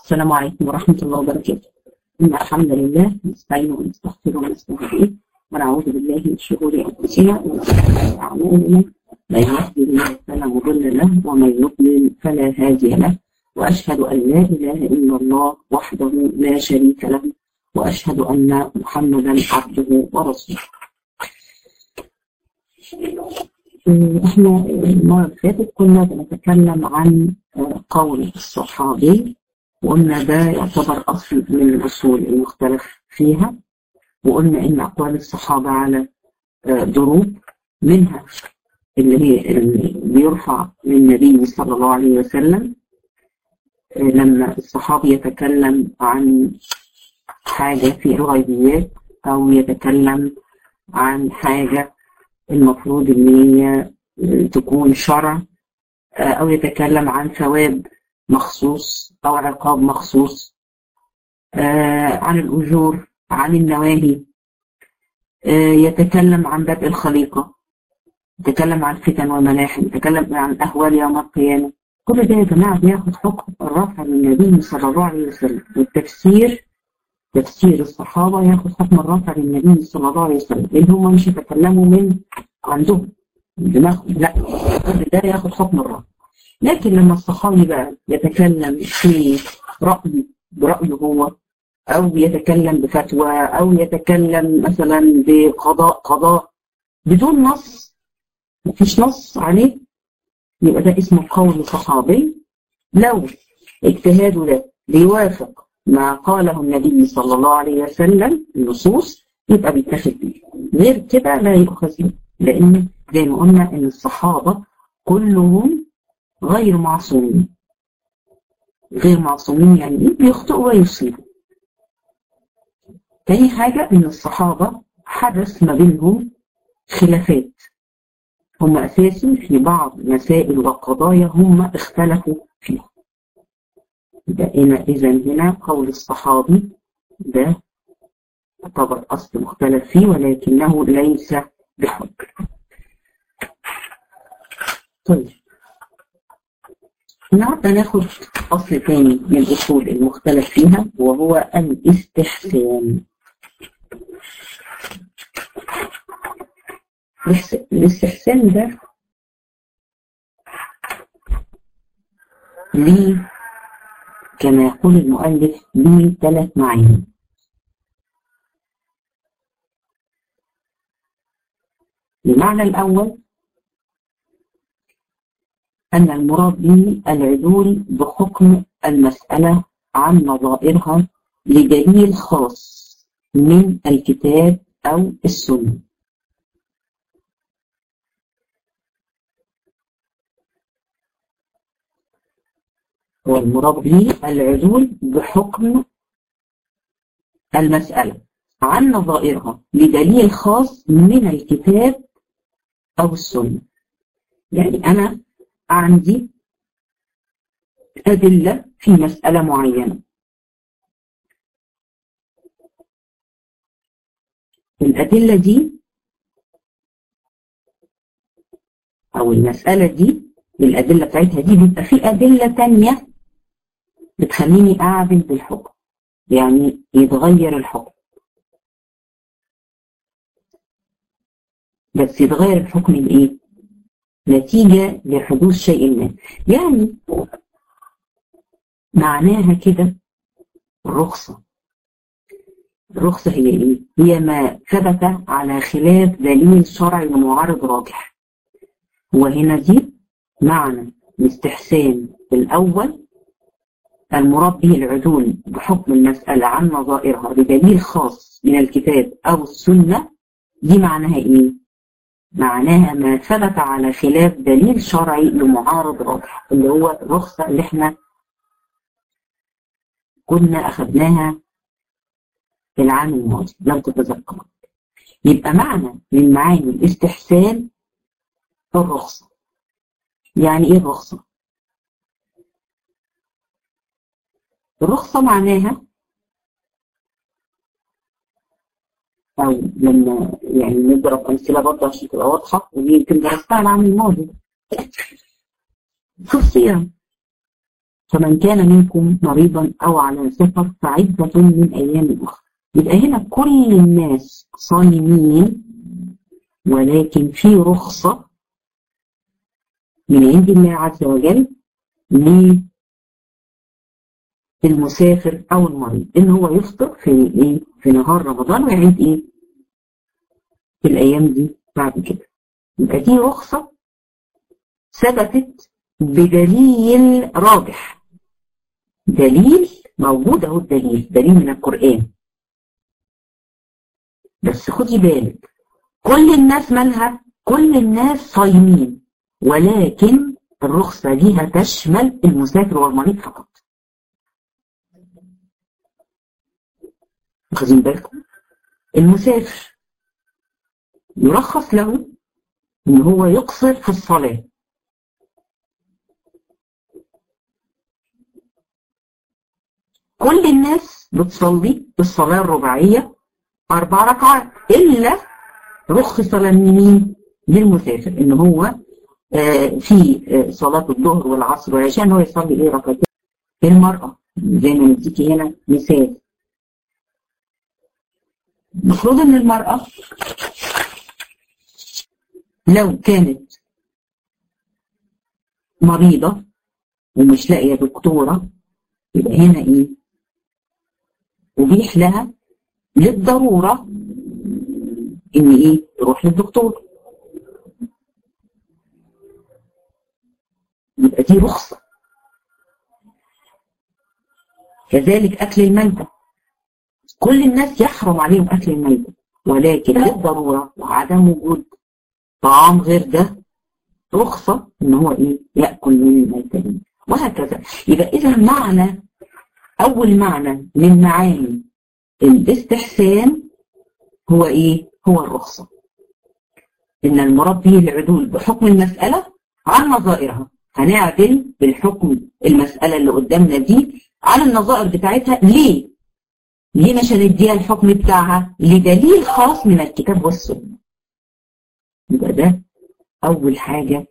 السلام عليكم ورحمة الله وبركاته إن الحمد لله نستعين ونستغفر ونستهديه ونعوذ بالله من شرور أنفسنا ومن سيئات أعمالنا من يهده الله فلا مضل له ومن يضلل فلا هادي له وأشهد أن لا إله إلا الله وحده لا شريك له وأشهد أن محمدا عبده ورسوله احنا المرة اللي فاتت كنا بنتكلم عن قول الصحابي وقلنا ده يعتبر أصل من الأصول المختلف فيها وقلنا إن أقوال الصحابة على ضروب منها اللي هي اللي بيرفع للنبي صلى الله عليه وسلم لما الصحابي يتكلم عن حاجة في الغيبيات أو يتكلم عن حاجة المفروض إن هي تكون شرع أو يتكلم عن ثواب مخصوص أو عقاب مخصوص عن الأجور عن النواهي يتكلم عن بدء الخليقة يتكلم عن فتن وملاحم يتكلم عن أهوال يوم القيامة كل ده يا جماعة بياخد حكم الرفع للنبي صلى الله عليه وسلم والتفسير تفسير الصحابة ياخد حكم الرفع للنبي صلى الله عليه وسلم لأن هم مش يتكلموا من عندهم دماغهم لا كل ده ياخد حكم الرفع لكن لما الصحابي بقى يتكلم في رأي برأيه هو أو يتكلم بفتوى أو يتكلم مثلا بقضاء قضاء بدون نص مفيش نص عليه يبقى ده اسمه قول صحابي لو اجتهاده ده بيوافق ما قاله النبي صلى الله عليه وسلم النصوص يبقى بيتاخد بيه غير كده لا يؤخذ به لأن زي ما قلنا إن الصحابة كلهم غير معصومين غير معصومين يعني ايه بيخطئوا ويصيبوا تاني حاجة إن الصحابة حدث ما بينهم خلافات هم أساسي في بعض مسائل وقضايا هم اختلفوا فيها بقينا إذا هنا قول الصحابي ده يعتبر أصل مختلف فيه ولكنه ليس بحج طيب النهارده ناخد أصل تاني من الأصول المختلف فيها وهو الاستحسان الاستحسان ده ليه كما يقول المؤلف ليه ثلاث معاني المعنى الأول أن المراد به العدول بحكم المسألة عن نظائرها لدليل خاص من الكتاب أو السنة هو المراد به العدول بحكم المسألة عن نظائرها لدليل خاص من الكتاب أو السنة يعني أنا عندي أدلة في مسألة معينة الأدلة دي أو المسألة دي الأدلة بتاعتها دي بيبقى في أدلة تانية بتخليني أعدل بالحكم يعني يتغير الحكم بس يتغير الحكم لإيه؟ نتيجة لحدوث شيء ما يعني معناها كده الرخصة الرخصة هي إيه؟ هي ما ثبت على خلاف دليل شرعي ومعارض راجح وهنا دي معنى الاستحسان الأول المراد به العدول بحكم المسألة عن نظائرها بدليل خاص من الكتاب أو السنة دي معناها إيه؟ معناها ما ثبت على خلاف دليل شرعي لمعارض راجح اللي هو الرخصة اللي احنا كنا أخذناها في العام الماضي لو تتذكر يبقى معنى من معاني الاستحسان الرخصة يعني ايه الرخصة؟ الرخصة معناها أو لما يعني نضرب أمثلة برضه عشان تبقى واضحة ودي يمكن درستها العام الماضي في الصيام فمن كان منكم مريضا أو على سفر فعدة من أيام أخرى يبقى هنا كل الناس صائمين ولكن في رخصة من عند الله عز وجل للمسافر أو المريض إن هو يفطر في إيه في نهار رمضان ويعيد إيه في الأيام دي بعد كده يبقى دي رخصة ثبتت بدليل راجح دليل موجود اهو الدليل دليل من القرآن بس خدي بالك كل الناس مالها كل الناس صايمين ولكن الرخصة دي هتشمل المسافر والمريض فقط واخدين بالكم المسافر يرخص له ان هو يقصر في الصلاه كل الناس بتصلي الصلاة الرباعية أربع ركعات إلا رخص لمين للمسافر إن هو آه في آه صلاة الظهر والعصر والعشاء إن هو يصلي إيه ركعتين المرأة زي ما نديكي هنا مثال المفروض إن المرأة لو كانت مريضة ومش لاقية دكتورة يبقى هنا إيه أبيح لها للضرورة إن إيه تروح للدكتور يبقى دي رخصة كذلك أكل الميتة كل الناس يحرم عليهم أكل الميتة ولكن للضرورة وعدم وجود طعام غير ده رخصة إن هو إيه يأكل من الميتة دي وهكذا يبقى إذا معنى أول معنى من معاني الاستحسان هو إيه؟ هو الرخصة إن المراد به العدول بحكم المسألة عن نظائرها هنعدل بالحكم المسألة اللي قدامنا دي على النظائر بتاعتها ليه؟ ليه مش هنديها الحكم بتاعها؟ لدليل خاص من الكتاب والسنة يبقى ده أول حاجة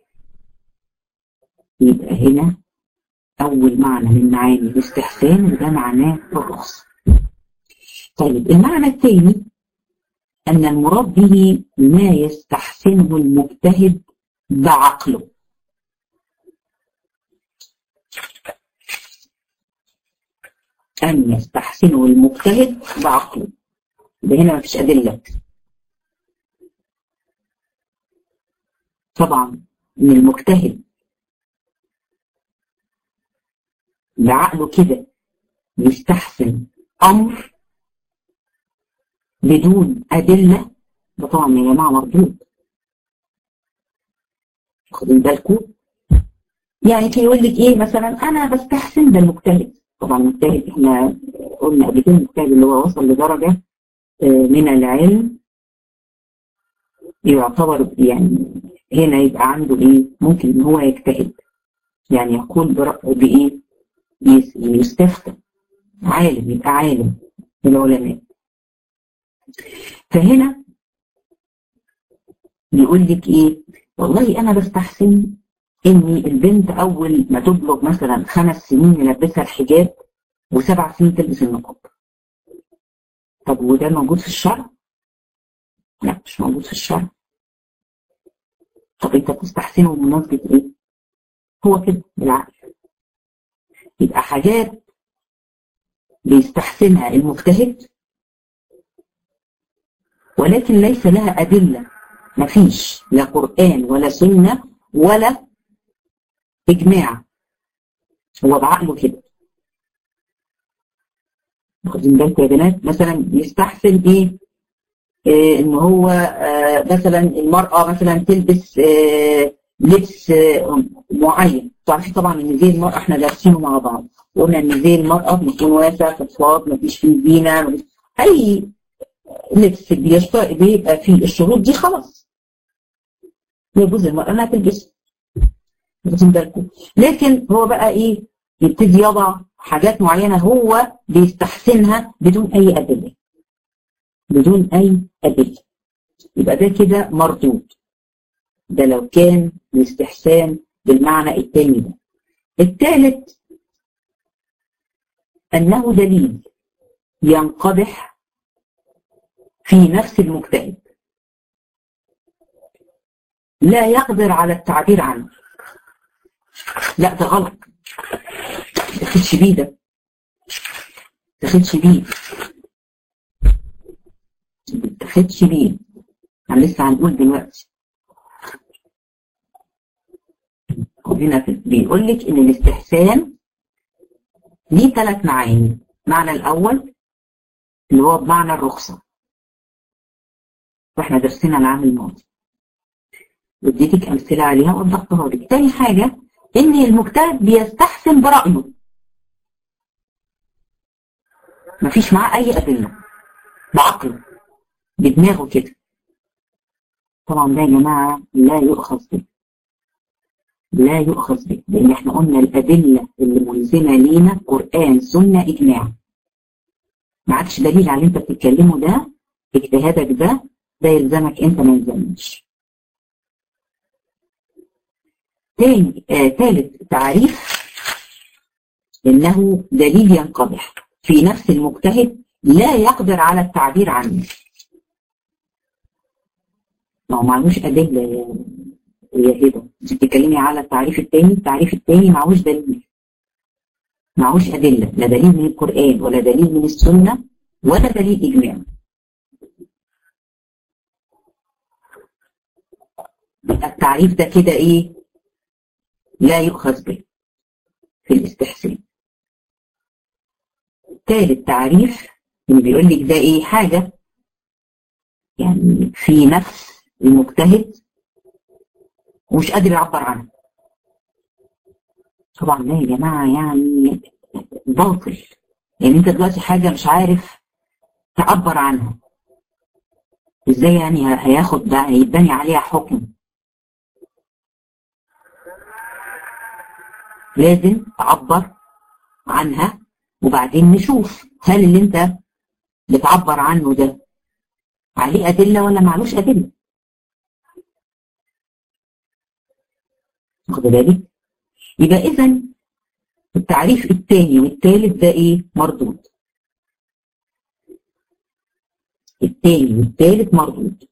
يبقى هنا أول معنى من معاني الاستحسان وده معناه الرخصة. طيب المعنى الثاني أن المراد به ما يستحسنه المجتهد بعقله. أن يستحسنه المجتهد بعقله. ده هنا مفيش أدلة. طبعا من المجتهد بعقله كده يستحسن أمر بدون أدلة ده طبعا يا جماعة مردود واخدين بالكم يعني كي يقول لك ايه مثلا انا بستحسن ده المجتهد طبعا المجتهد احنا قلنا قبل كده المجتهد اللي هو وصل لدرجة من العلم يعتبر يعني هنا يبقى عنده ايه ممكن ان هو يجتهد يعني يقول بايه يستفتى عالم يبقى عالم من العلماء فهنا بيقول لك ايه والله انا بستحسن ان البنت اول ما تبلغ مثلا خمس سنين يلبسها الحجاب وسبع سنين تلبس النقاب طب وده موجود في الشرع؟ لا مش موجود في الشرع طب انت بتستحسنه بمناسبة ايه؟ هو كده بالعقل يبقى حاجات بيستحسنها المجتهد ولكن ليس لها أدلة مفيش لا قرآن ولا سنة ولا إجماع هو بعقله كده واخدين بالكم يا بنات مثلا يستحسن ايه, إيه ان هو آه مثلا المرأة مثلا تلبس آه لبس آه معين تعرفي طبعا ان زي المرأة احنا لابسينه مع بعض قلنا ان زي المرأة بيكون واسع فضفاض مفيش فيه زينة اي لبس بيبقى فيه الشروط دي خلاص يجوز المرأة انها تلبسه واخدين بالكم لكن هو بقى ايه يبتدي يضع حاجات معينة هو بيستحسنها بدون أي أدلة بدون أي أدلة يبقى ده كده مردود ده لو كان الاستحسان بالمعنى التاني ده الثالث أنه دليل ينقدح في نفس المجتهد لا يقدر على التعبير عنه لا ده غلط تاخدش بيه ده تاخدش بيه تاخدش بيه انا لسه هنقول دلوقتي هنا بيقول لك ان الاستحسان ليه ثلاث معاني المعنى الاول اللي هو بمعنى الرخصه واحنا درسنا العام الماضي واديتك امثله عليها ووضحتها لك تاني حاجه ان المجتهد بيستحسن برايه مفيش معاه اي ادله بعقله بدماغه كده طبعا ده يا جماعه لا يؤخذ به لا يؤخذ به لان احنا قلنا الادله اللي ملزمه لينا قران سنه اجماع ما عادش دليل على اللي انت بتتكلمه ده اجتهادك ده ده يلزمك انت ما يلزمنيش تاني آه ثالث تعريف انه دليل ينقضح في نفس المجتهد لا يقدر على التعبير عنه ما هو معلوش ادله يا هبه انت بتتكلمي على التعريف الثاني التعريف الثاني معهوش دليل معهوش ادله لا دليل من القران ولا دليل من السنه ولا دليل اجماع التعريف ده كده ايه لا يؤخذ به في الاستحسان ثالث تعريف اللي بيقول لك ده ايه حاجه يعني في نفس المجتهد ومش قادر يعبر عنها طبعا ده يا جماعه يعني باطل يعني انت دلوقتي حاجه مش عارف تعبر عنها ازاي يعني هياخد بقى هيتبني عليها حكم لازم تعبر عنها وبعدين نشوف هل اللي انت بتعبر عنه ده عليه أدلة ولا معلوش أدلة واخد بالك يبقى إذا التعريف الثاني والثالث ده إيه مردود الثاني والثالث مردود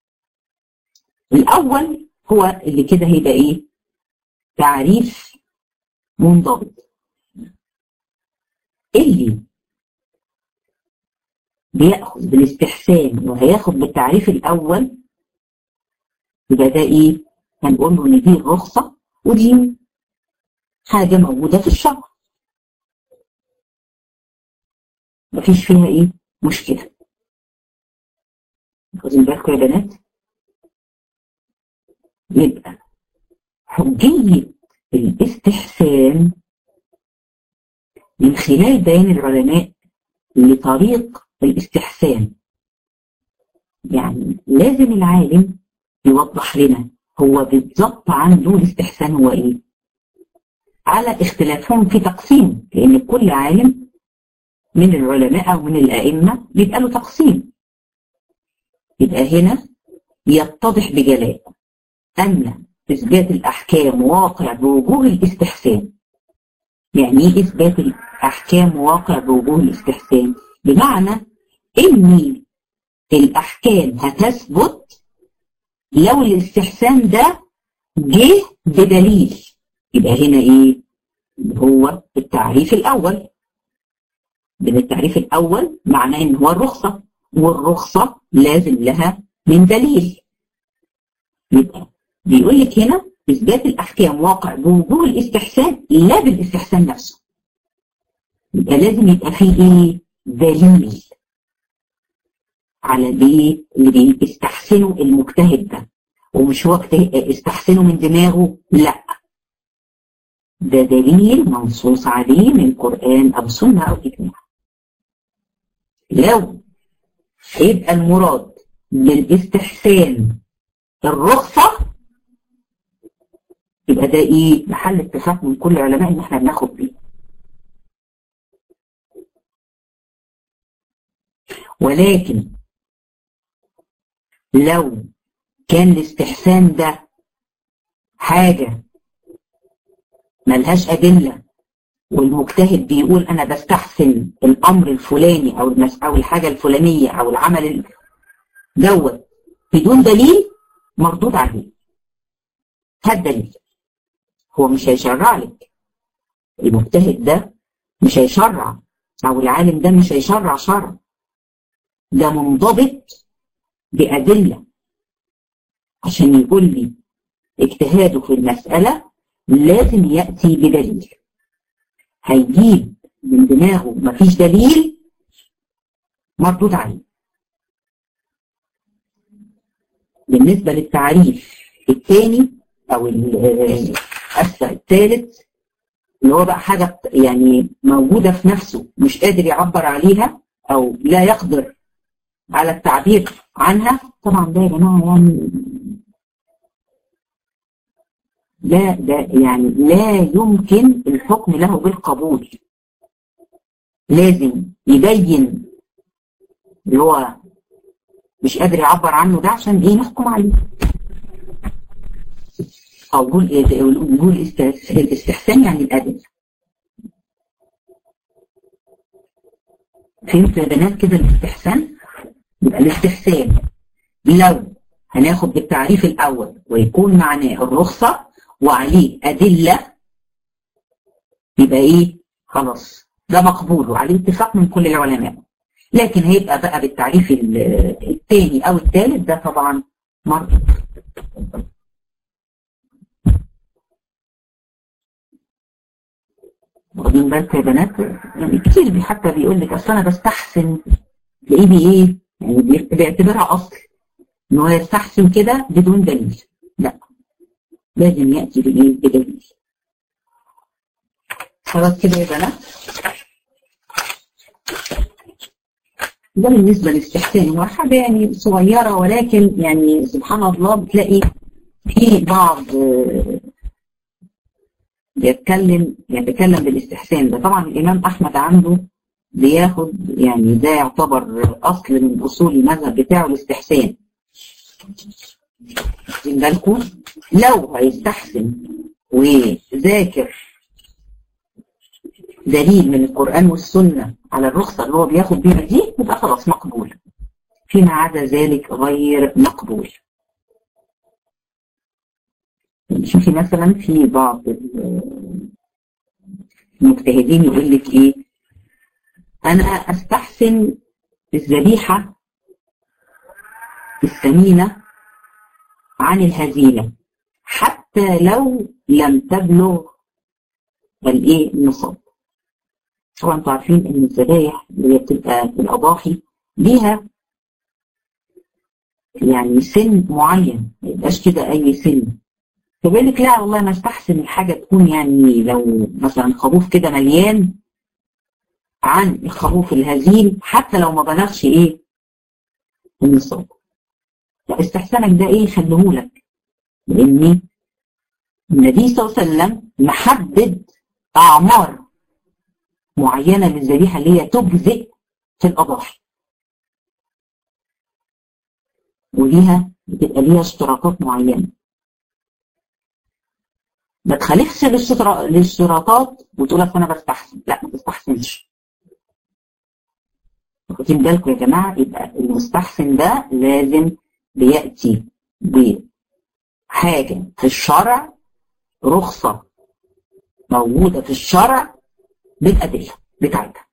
الأول هو اللي كده هيبقى إيه تعريف منضبط اللي بياخذ بالاستحسان وهياخد بالتعريف الاول يبقى ده ايه هنقول له ان دي الرخصه ودي حاجه موجوده في الشرع مفيش فيها ايه مشكله واخدين بالكم يا بنات يبقى حجيه الاستحسان من خلال بيان العلماء لطريق الاستحسان يعني لازم العالم يوضح لنا هو بالضبط عنده الاستحسان هو ايه على اختلافهم في تقسيم لان كل عالم من العلماء او من الائمه بيبقى له تقسيم يبقى هنا يتضح بجلاء ان اثبات الاحكام واقع بوجوه الاستحسان يعني ايه اثبات الاحكام واقع بوجوه الاستحسان بمعنى ان الاحكام هتثبت لو الاستحسان ده جه بدليل يبقى هنا ايه هو التعريف الاول من التعريف الاول معناه ان هو الرخصه والرخصه لازم لها من دليل يبقى بيقول لك هنا اثبات الاحكام واقع بوجوه الاستحسان لا بالاستحسان نفسه يبقى لازم يبقى فيه ايه دليل على الايه اللي بيستحسنوا المجتهد ده ومش هو استحسنه من دماغه لا ده دليل منصوص عليه من القرآن أو سنة أو إجماع لو يبقى المراد بالاستحسان الرخصة يبقى ده ايه محل اتفاق من كل العلماء ان احنا بناخد بيه ولكن لو كان الاستحسان ده حاجة ملهاش أدلة والمجتهد بيقول انا بستحسن الامر الفلاني او المس او الحاجه الفلانيه او العمل دوت بدون دليل مردود عليه هات دليل هو مش هيشرع لك المجتهد ده مش هيشرع او العالم ده مش هيشرع شرع ده منضبط بأدلة عشان يقول لي اجتهاده في المسألة لازم يأتي بدليل هيجيب من دماغه مفيش دليل مردود عليه بالنسبة للتعريف الثاني او الثالث اللي هو بقى حاجة يعني موجودة في نفسه مش قادر يعبر عليها او لا يقدر على التعبير عنها طبعا ده يا جماعة يعني لا ده يعني لا يمكن الحكم له بالقبول لازم يبين اللي هو مش قادر يعبر عنه ده عشان ايه نحكم عليه او نقول ايه نقول الاستحسان يعني الادب فهمت يا بنات كده الاستحسان يبقى الاستحسان لو هناخد بالتعريف الاول ويكون معناه الرخصه وعليه ادله يبقى ايه خلاص ده مقبول وعليه اتفاق من كل العلماء لكن هيبقى بقى بالتعريف الثاني او الثالث ده طبعا مرض واخدين بالكم يا بنات يعني كتير حتى بيقول لك اصل انا بستحسن تلاقيه بي ايه يعني بيعتبرها اصل ان هو يستحسن كده بدون دليل لا لازم ياتي بايه بدليل خلاص كده يا بنات ده بالنسبه للاستحسان هو حاجه يعني صغيره ولكن يعني سبحان الله بتلاقي في بعض بيتكلم يعني بيتكلم بالاستحسان ده طبعا الامام احمد عنده بياخد يعني ده يعتبر اصل من اصول المذهب بتاعه الاستحسان واخدين بالكم لو هيستحسن وذاكر دليل من القران والسنه على الرخصه اللي هو بياخد بيها دي يبقى خلاص مقبول فيما عدا ذلك غير مقبول شوفي مثلا في بعض المجتهدين يقول لك ايه انا استحسن الذبيحه الثمينه عن الهزيله حتى لو لم تبلغ الايه النصاب طبعا انتوا عارفين ان الذبايح اللي هي بتبقى في الاضاحي ليها يعني سن معين ما يبقاش كده اي سن فبيقول لك لا والله انا استحسن الحاجه تكون يعني لو مثلا خروف كده مليان عن الخروف الهزيل حتى لو ما بلغش ايه النصاب لا استحسانك ده ايه خليهولك لان النبي صلى الله عليه وسلم محدد اعمار معينه للذبيحه اللي هي تجزئ في الاضاحي وليها بتبقى ليها اشتراطات معينه ما تخالفش للاشتراطات وتقول لك انا بستحسن لا ما تستحسنش واخدين بالكم يا جماعه يبقى المستحسن ده لازم بياتي بحاجه في الشرع رخصه موجوده في الشرع بالادله بتاعتها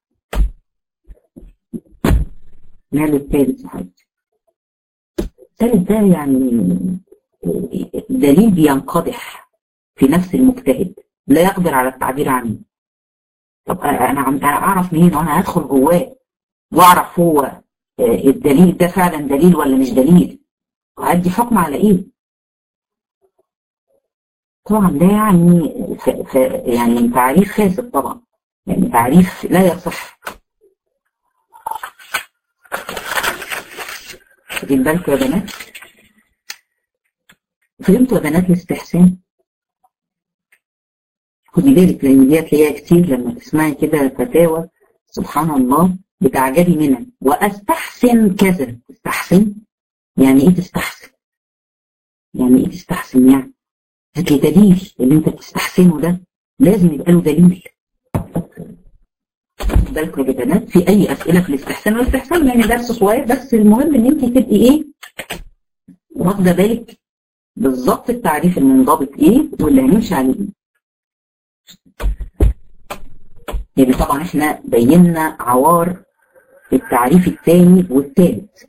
ماله الثالث يا حبيبتي الثالث ده يعني دليل بينقدح في نفس المجتهد لا يقدر على التعبير عنه طب انا انا اعرف منين وانا هدخل جواه واعرف هو الدليل ده فعلا دليل ولا مش دليل وهدي حكم على ايه طبعا ده يعني ف ف يعني تعريف فاسد طبعا يعني تعريف لا يصح واخدين بالكم يا بنات فهمتوا يا بنات الاستحسان خدي بالك لان دي هتلاقيها كتير لما تسمعي كده فتاوى سبحان الله بتعجبي منها واستحسن كذا تستحسن يعني ايه تستحسن يعني ايه تستحسن يعني هات لي دليل اللي انت بتستحسنه ده لازم يبقى له دليل بالكم يا بنات في اي اسئله في الاستحسان والاستحسان يعني درس صغير بس المهم ان انت تبقي ايه واخده بالك بالظبط التعريف المنضبط ايه واللي هنمشي عليه ايه يعني طبعا احنا بينا عوار التعريف الثاني والثالث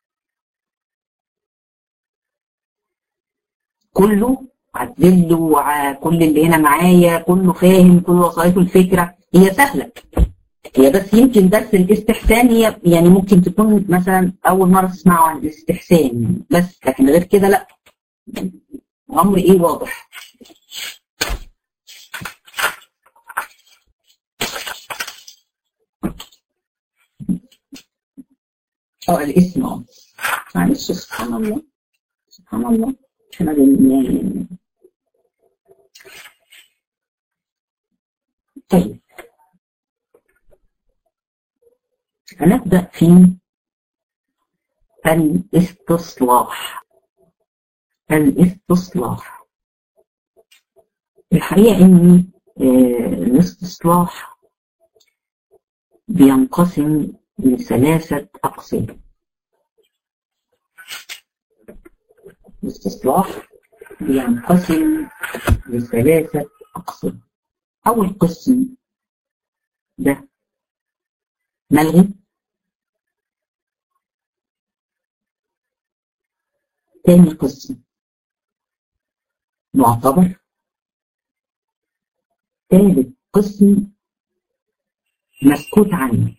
كله عدله كل اللي هنا معايا كله فاهم كله وصلته الفكره هي سهله هي بس يمكن درس الاستحسان هي يعني ممكن تكون مثلا اول مره تسمعوا عن الاستحسان بس لكن غير كده لا امر ايه واضح اه الاسم اه معلش سبحان الله سبحان الله احنا بن طيب هنبدأ في الاستصلاح الاستصلاح الحقيقة ان الاستصلاح بينقسم لثلاثة أقسام الاستصلاح بينقسم لثلاثة أقسام أول قسم ده ملغي تاني قسم معتبر ثالث قسم مسكوت عنه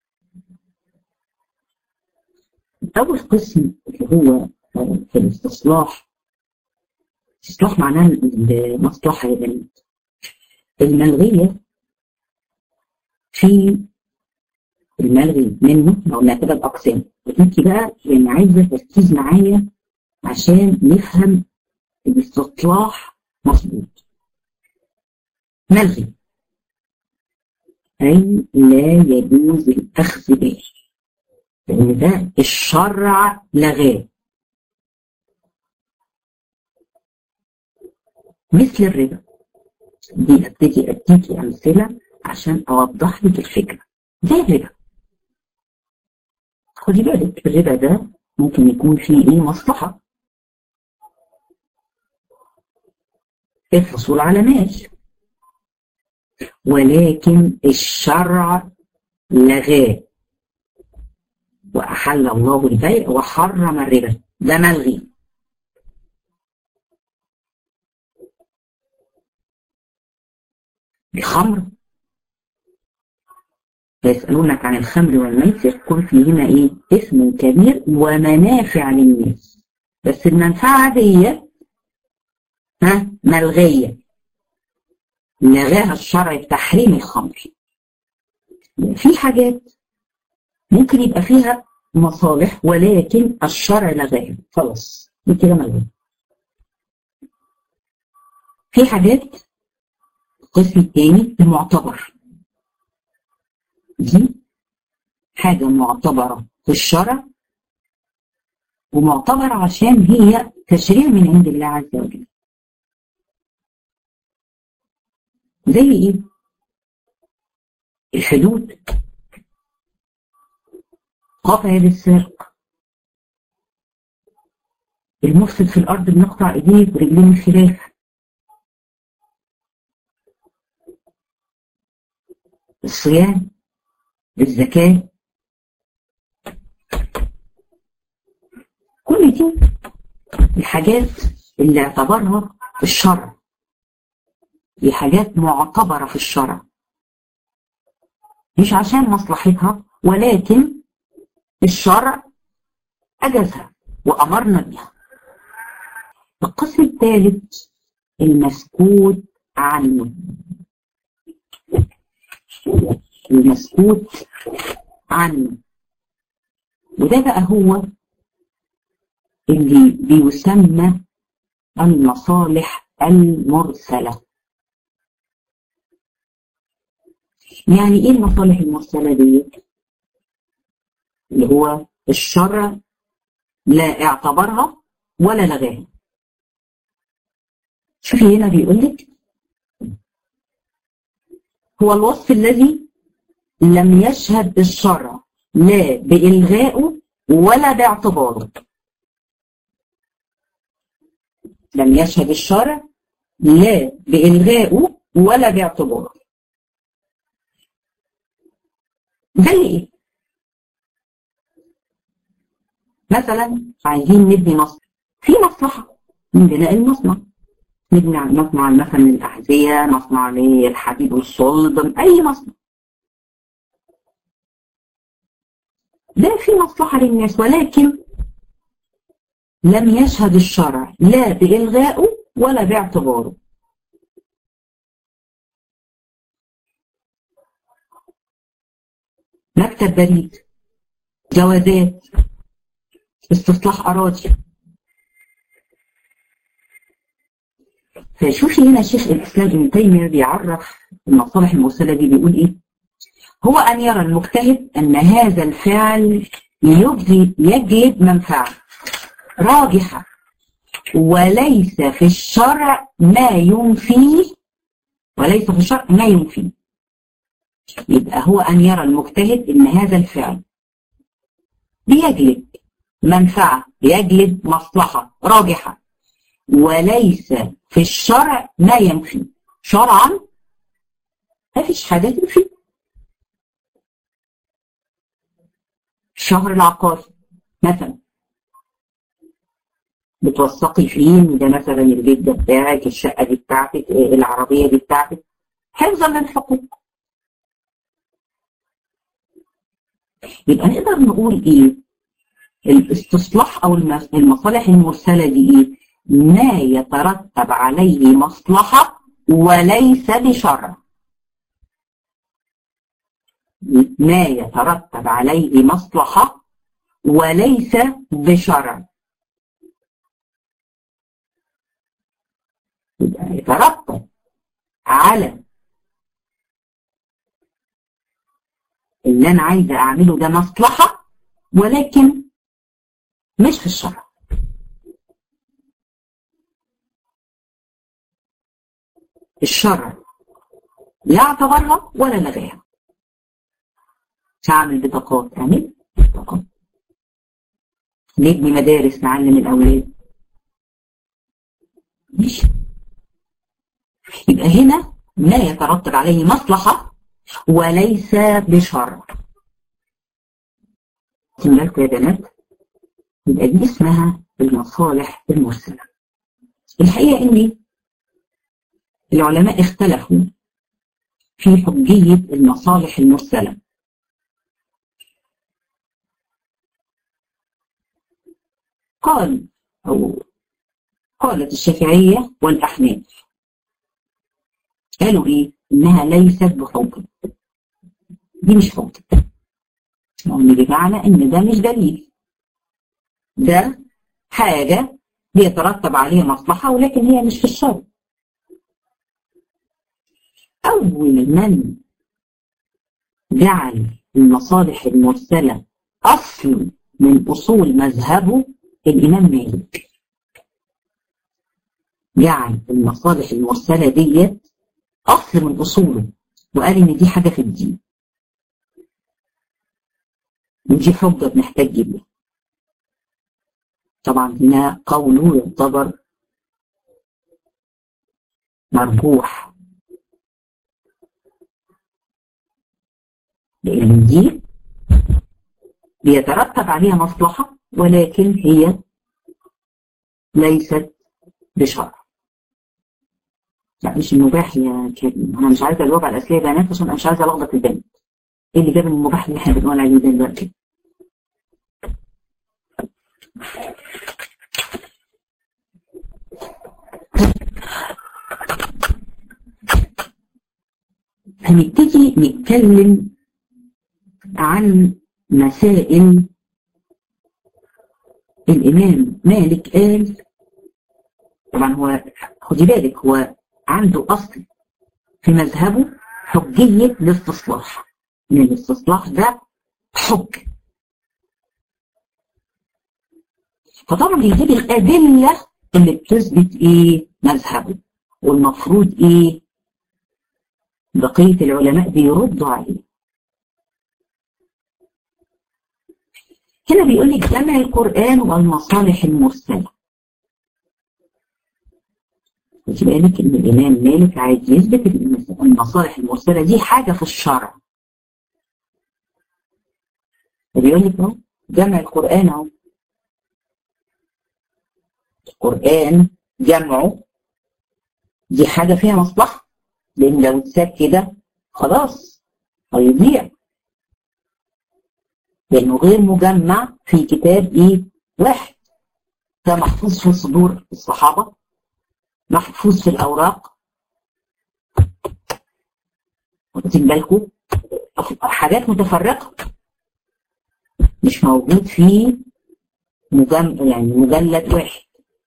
أول قسم اللي هو في الاستصلاح استصلاح معناه المصلحة يا بنات الملغية في الملغي منه لو قلنا كده الأقسام انت بقى يعني عايزة تركيز معايا عشان نفهم الاستصلاح مظبوط ملغي أي لا يجوز الأخذ به لأن ده الشرع لغاه مثل الربا دي ابتدي اديكي امثله عشان اوضح لك الفكره زي الربا خدي بالك الربا ده ممكن يكون فيه ايه مصلحه الحصول على مال ولكن الشرع لغاه واحل الله البيع وحرم الربا ده ملغي الخمر يسألونك عن الخمر والميسر قل فيهما ايه اسم كبير ومنافع للناس بس المنفعة دي ها ملغية لغاها الشرع بتحريم الخمر في حاجات ممكن يبقى فيها مصالح ولكن الشرع لغاها خلاص دي كده ملغية في حاجات القسم الثاني المعتبر دي حاجة معتبرة في الشرع ومعتبرة عشان هي تشريع من عند الله عز وجل زي ايه الحدود قطع يد السرق المفسد في الارض بنقطع ايديه ورجليه الخلاف الصيام الزكاة كل دي الحاجات اللي اعتبرها الشرع دي حاجات معتبرة في الشرع مش عشان مصلحتها ولكن الشرع أجازها وأمرنا بها القسم الثالث المسكوت عنه المسكوت عنه وده بقى هو اللي بيسمى المصالح المرسلة يعني ايه المصالح المرسلة دي اللي هو الشرع لا اعتبرها ولا لغاها شوفي هنا بيقول لك هو الوصف الذي لم يشهد الشرع لا بإلغائه ولا باعتباره لم يشهد الشرع لا بإلغائه ولا باعتباره زي ايه؟ مثلا عايزين نبني مصنع في مصلحة من بناء المصنع نبني مصنع مثلا للأحذية مصنع للحديد والصلب أي مصنع ده في مصلحة للناس ولكن لم يشهد الشرع لا بإلغائه ولا باعتباره مكتب بريد جوازات استصلاح أراضي فشوفي هنا شيخ الإسلام ابن تيمية بيعرف المصالح المرسلة دي بيقول إيه هو أن يرى المجتهد أن هذا الفعل يجلب, يجلب منفعة راجحة وليس في الشرع ما ينفيه وليس في الشرع ما ينفيه يبقى هو أن يرى المجتهد أن هذا الفعل بيجلب منفعة بيجلب مصلحة راجحة وليس في الشرع ما ينفي شرعا ما فيش حاجة تنفي الشهر العقاري مثلا بتوثقي فين ده مثلا البيت ده بتاعك الشقة دي بتاعتك العربية دي بتاعتك حفظا للحقوق يبقى نقدر نقول ايه الاستصلاح او المصالح المرسلة دي ايه ما يترتب عليه مصلحة وليس بشرع ما يترتب عليه مصلحة وليس بشرع يبقى يترتب على اللي انا عايزه اعمله ده مصلحه ولكن مش في الشرع الشرع لا اعتبرها ولا لغاها تعمل بطاقات اعمل بطاقات نبني مدارس نعلم الاولاد ماشي يبقى هنا ما يترتب عليه مصلحة وليس بشرع بالكم يا بنات يبقى دي اسمها المصالح المرسلة الحقيقة ان العلماء اختلفوا في حجية المصالح المرسلة قال أو قالت الشافعية والأحناف قالوا إيه؟ إنها ليست بحجة دي مش حجة يعني بمعنى إن ده مش دليل ده حاجة بيترتب عليها مصلحة ولكن هي مش في الشرع أول من جعل المصالح المرسلة أصل من أصول مذهبه الإمام مالك جعل المصالح المرسلة ديت أصل من أصوله وقال إن دي حاجة في الدين ودي حجة بنحتاج بيها طبعا هنا قوله يعتبر مرجوح لأن دي بيترتب عليها مصلحة ولكن هي ليست بشرع لا مش المباح يا كريم انا مش عايزه الوضع الاصليه بنات عشان انا مش عايزه الخبط البنت ايه اللي جاب المباح اللي احنا بنقول عليه ده دلوقتي هنبتدي نتكلم عن مسائل الإمام مالك قال طبعا هو خدي بالك هو عنده أصل في مذهبه حجية الاستصلاح إن الاستصلاح ده حج فطبعا بيجيب الأدلة اللي بتثبت إيه مذهبه والمفروض إيه بقية العلماء بيردوا عليه هنا بيقول لك جمع القرآن والمصالح المرسلة خدي بالك ان الامام مالك عايز يثبت ان المصالح المرسلة دي حاجة في الشرع بيقول لك اهو جمع القرآن اهو القرآن جمعه دي حاجة فيها مصلحة لأن لو اتساب كده خلاص هيضيع لأنه غير مجمع في كتاب إيه واحد ده محفوظ في صدور الصحابة محفوظ في الأوراق واخدين بالكم حاجات متفرقة مش موجود في مجم... يعني مجلد واحد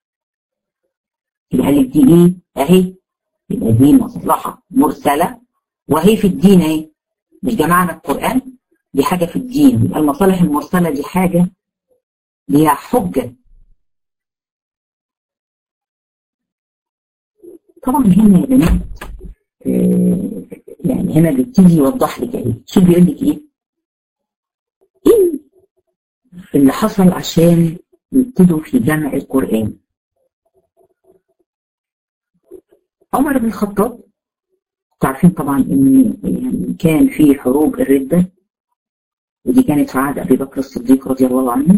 يبقى لك دي ايه اهي يبقى دي مصلحة مرسلة وهي في الدين اهي مش جمعنا القرآن دي حاجة في الدين يبقى المصالح المرسلة دي حاجة ليها حجة طبعا هنا يا بنات آه يعني هنا بيبتدي يوضح لك ايه شو بيقول لك ايه ايه اللي حصل عشان يبتدوا في جمع القرآن عمر بن الخطاب عارفين طبعا ان يعني كان في حروب الردة ودي كانت في عهد ابي بكر الصديق رضي الله عنه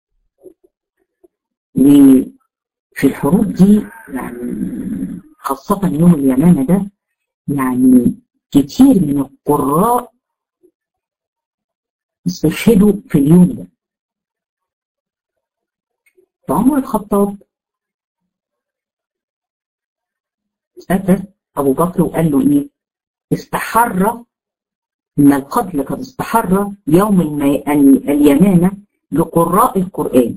وفي الحروب دي يعني خاصة يوم اليمامة ده يعني كتير من القراء استشهدوا في اليوم ده فعمر الخطاب أتى أبو بكر وقال له إيه استحر إن القتل قد استحر يوم المي... اليمامة لقراء القرآن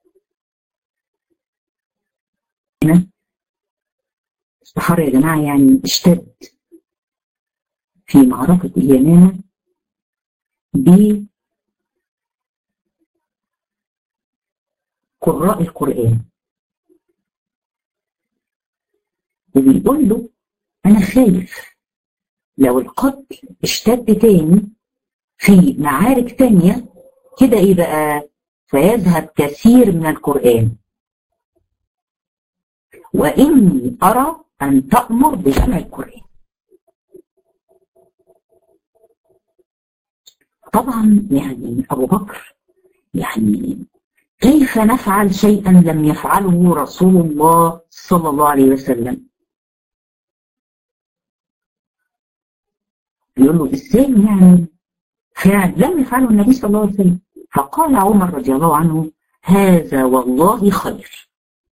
هنا استحر يا جماعة يعني اشتد في معركة اليمامة بقراء القرآن وبيقول له أنا خايف لو القتل اشتد تاني في معارك تانية كده إيه بقى فيذهب كثير من القرآن وإني أرى أن تأمر بجمع القرآن طبعا يعني أبو بكر يعني كيف نفعل شيئا لم يفعله رسول الله صلى الله عليه وسلم يقول له ازاي يعني فعل لم يفعله النبي صلى الله عليه وسلم فقال عمر رضي الله عنه هذا والله خير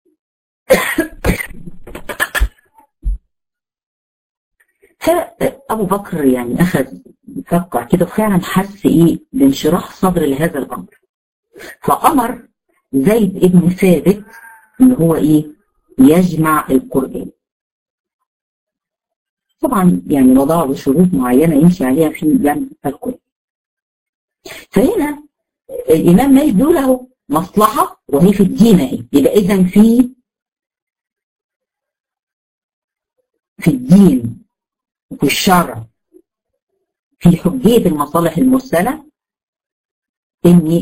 فأبو بكر يعني أخذ يفكر كده وفعلا حس إيه بانشراح صدر لهذا الأمر فأمر زيد ابن ثابت إن هو إيه يجمع القرآن طبعا يعني وضع له شروط معينة يمشي عليها في جمع القرآن فهنا الإمام مالك بيقول له مصلحة وهي في الدين اهي يبقى إذا في في الدين وفي الشرع في حجية المصالح المرسلة إن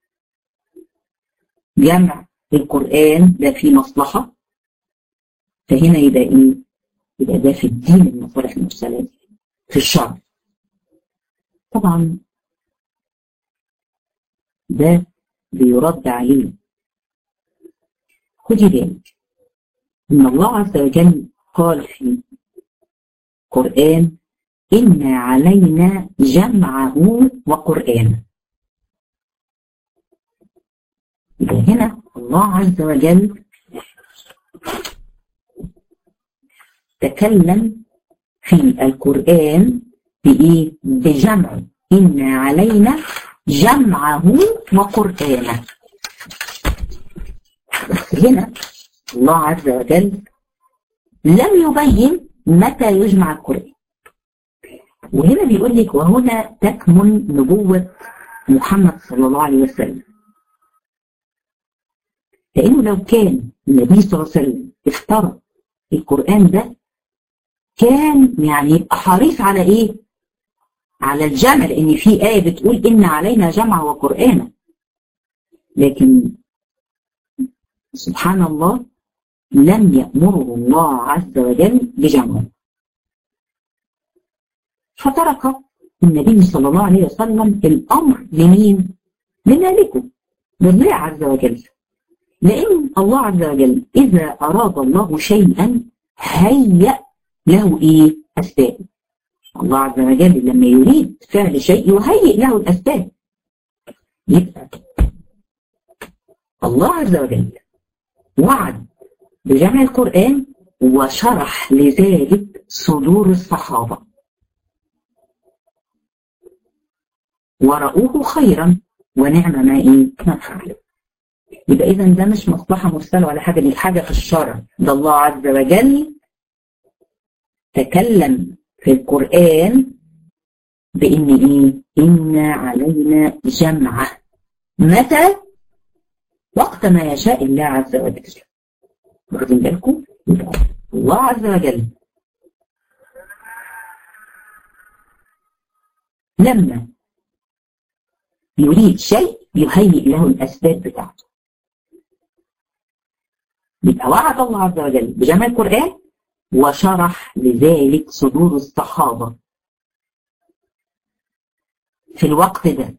جمع القرآن ده فيه مصلحة فهنا يبقى إيه؟ يبقى ده في الدين المصالح المرسلة دي في الشرع طبعا ده بيرد عليه خدي بالك إن الله عز وجل قال في القرآن إن علينا جمعه وقرآنه يبقى هنا الله عز وجل تكلم في القرآن بإيه؟ بجمعه إن علينا جمعه وقرآنه بس هنا الله عز وجل لم يبين متى يجمع القرآن وهنا بيقول لك وهنا تكمن نبوة محمد صلى الله عليه وسلم لأنه لو كان النبي صلى الله عليه وسلم افترض القرآن ده كان يعني يبقى حريص على إيه؟ على الجمع لأن في آية بتقول إن علينا جمع وقرآنا لكن سبحان الله لم يأمره الله عز وجل بجمعه فترك النبي صلى الله عليه وسلم الأمر لمين؟ لمالكه لله عز وجل لأن الله عز وجل إذا أراد الله شيئا هيأ له إيه؟ أسباب الله عز وجل لما يريد فعل شيء يهيئ له الأسباب يبقى الله عز وجل وعد بجمع القرآن وشرح لذلك صدور الصحابة ورأوه خيرا ونعم ما إيه ما فعل يبقى إذا ده مش مصلحة مرسلة ولا حاجة دي حاجة في الشرع ده الله عز وجل تكلم في القرآن بإن إيه؟ إن علينا جمعه متى؟ وقت ما يشاء الله عز وجل واخدين بالكم؟ الله عز وجل لما يريد شيء يهيئ له الأسباب بتاعته يبقى وعد الله عز وجل بجمع القرآن وشرح لذلك صدور الصحابة في الوقت ده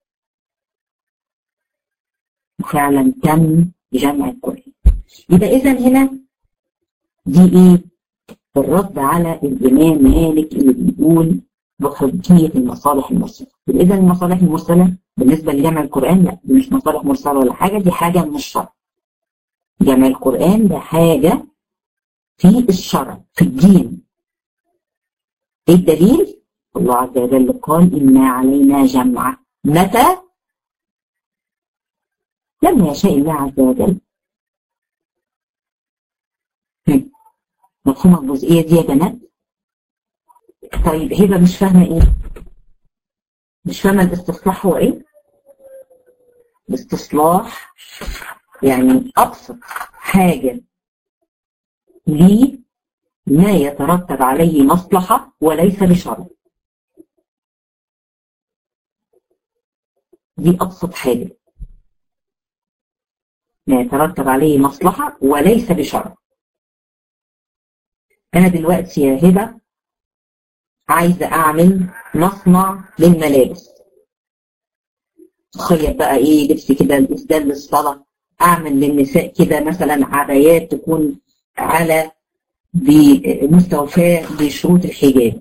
وفعلا تم جمع القرآن يبقى إذا هنا دي إيه؟ الرد على الإمام مالك اللي بيقول بحجية المصالح المرسلة إذا المصالح المرسلة بالنسبة لجمع القرآن لا دي مش مصالح مرسلة ولا حاجة دي حاجة من الشرع جمع القرآن ده حاجة في الشرع في الدين ايه الدليل؟ الله عز وجل قال إنا علينا جمعه متى؟ لما يشاء الله عز وجل مفهوم الجزئية دي يا بنات؟ طيب هبة مش فاهمة ايه؟ مش فاهمة الاستصلاح هو ايه؟ الاستصلاح يعني أبسط حاجة ليه ما يترتب عليه مصلحة وليس بشرع دي أبسط حاجة ما يترتب عليه مصلحة وليس بشرع أنا دلوقتي يا هبة عايزة أعمل مصنع للملابس خيط بقى إيه لبس كده الإسدال للصلاة أعمل للنساء كده مثلا عبايات تكون على بمستوفاة بشروط الحجاب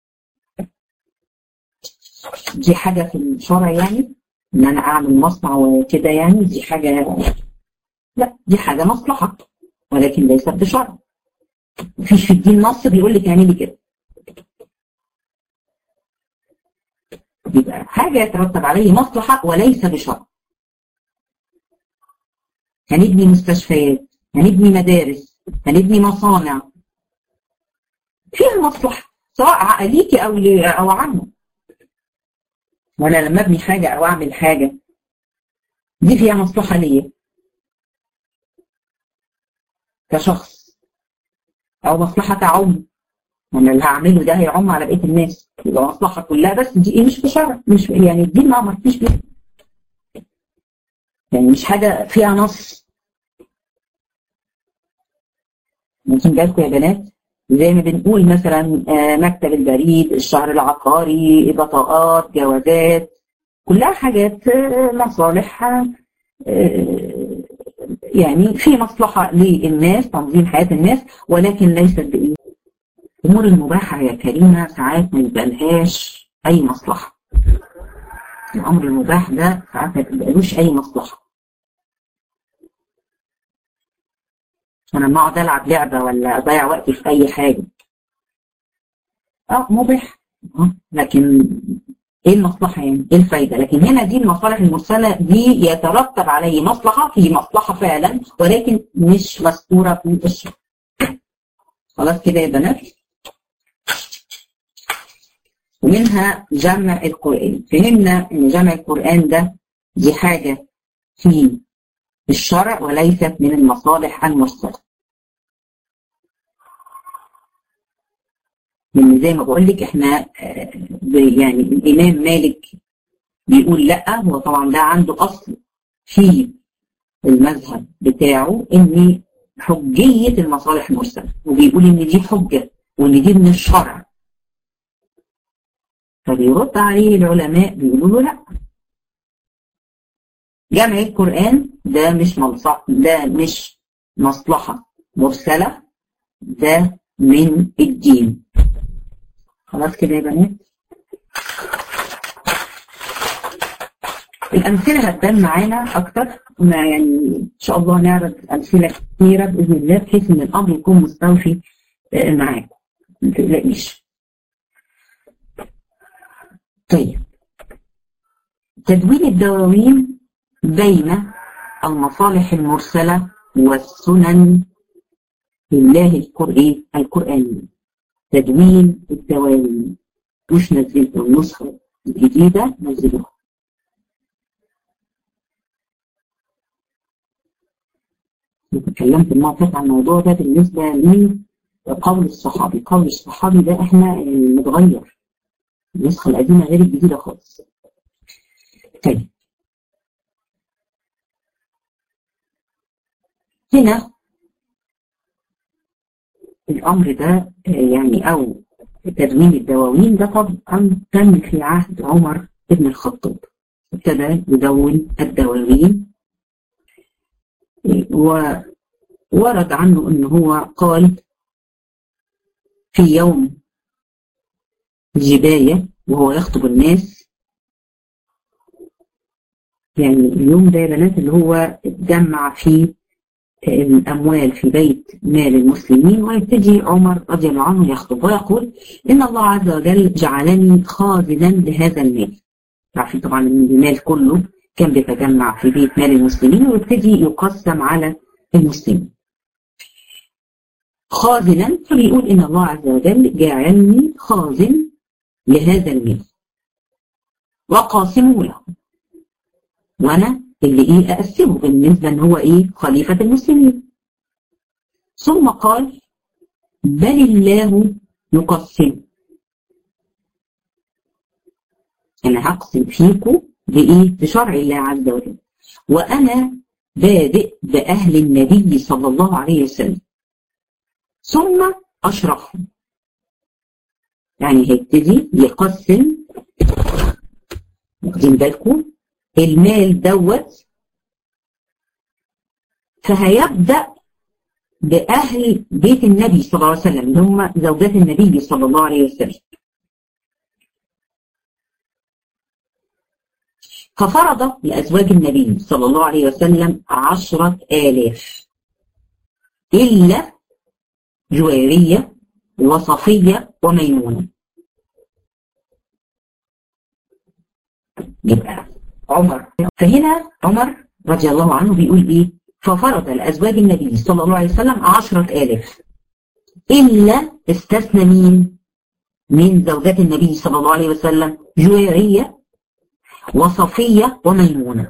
دي حاجة في الشرع يعني إن أنا أعمل مصنع وكده يعني دي حاجة لا دي حاجة مصلحة ولكن ليست بشرع مفيش في الدين نص بيقول لك اعملي كده يبقى حاجة يترتب عليه مصلحة وليس بشرع هنبني مستشفيات هنبني مدارس هنبني مصانع فيها مصلحة سواء ليكي أو أو عنه وأنا لما أبني حاجة أو أعمل حاجة دي فيها مصلحة ليا كشخص أو مصلحة تعم وأنا اللي هعمله ده هيعم على بقية الناس يبقى مصلحة كلها بس دي إيه مش بشرع مش يعني الدين ما أمرتنيش بيها يعني مش حاجة فيها نص ممكن بالكم يا بنات زي ما بنقول مثلا مكتب البريد الشهر العقاري بطاقات جوازات كلها حاجات مصالح يعني في مصلحة للناس تنظيم حياة الناس ولكن ليست بإيه الأمور المباحة يا كريمة ساعات ما يبقالهاش أي مصلحة الأمر المباح ده ساعات ما يبقالوش أي مصلحة أنا لما أقعد ألعب لعبة ولا أضيع وقتي في أي حاجة أه مباح لكن ايه المصلحه يعني؟ ايه الفايده؟ لكن هنا دي المصالح المرسله دي يترتب عليه مصلحه في مصلحه فعلا ولكن مش مذكوره في الشرع. خلاص كده يا بنات؟ ومنها جمع القرآن فهمنا ان جمع القرآن ده دي حاجة في الشرع وليست من المصالح المرسلة لان زي ما بقول لك احنا يعني الامام مالك بيقول لا هو طبعا ده عنده اصل في المذهب بتاعه ان حجية المصالح المرسلة وبيقول ان دي حجة وان دي من الشرع فبيرد عليه العلماء بيقولوا له لا جمع القرآن ده مش مصلحة ده مش مصلحة مرسلة ده من الدين خلاص كده يا بنات الأمثلة هتبان معانا أكتر ما يعني إن شاء الله نعرض أمثلة كثيرة بإذن الله بحيث إن الأمر يكون مستوفي معاكم ما تقلقيش طيب تدوين الدواوين بين المصالح المرسلة والسنن لله القرآن القرآنية تدوين الدواوين مش نزلت النسخة الجديدة نزلوها اتكلمت المرة فاتت عن الموضوع ده بالنسبة لقول الصحابي قول الصحابي ده احنا متغير النسخة القديمة غير الجديدة خالص طيب هنا الأمر ده يعني أو تدوين الدواوين ده طبعا كان في عهد عمر بن الخطاب ابتدى يدون الدواوين وورد عنه أنه هو قال في يوم الجباية وهو يخطب الناس يعني اليوم ده يا بنات اللي هو جمع فيه الأموال في بيت مال المسلمين ويبتدي عمر رضي الله عنه يخطب ويقول إن الله عز وجل جعلني خازنا لهذا المال عارفين طبعا ان المال كله كان بيتجمع في بيت مال المسلمين ويبتدي يقسم على المسلمين خازنا فبيقول إن الله عز وجل جعلني خازن لهذا المال وقاسمه له وأنا اللي إيه أقسمه بالنسبة إن هو إيه خليفة المسلمين ثم قال بل الله يقسم أنا هقسم فيكم بإيه بشرع الله عز وجل وأنا بادئ بأهل النبي صلى الله عليه وسلم ثم أشرفهم يعني هيبتدي يقسم واخدين بالكم المال دوت فهيبدأ بأهل بيت النبي صلى الله عليه وسلم اللي هم زوجات النبي صلى الله عليه وسلم ففرض لأزواج النبي صلى الله عليه وسلم عشرة آلاف إلا جويرية وصفية وميمونة يبقى عمر فهنا عمر رضي الله عنه بيقول ايه ففرض لأزواج النبي صلى الله عليه وسلم عشرة آلاف إلا استثنى مين من زوجات النبي صلى الله عليه وسلم جويرية وصفية وميمونة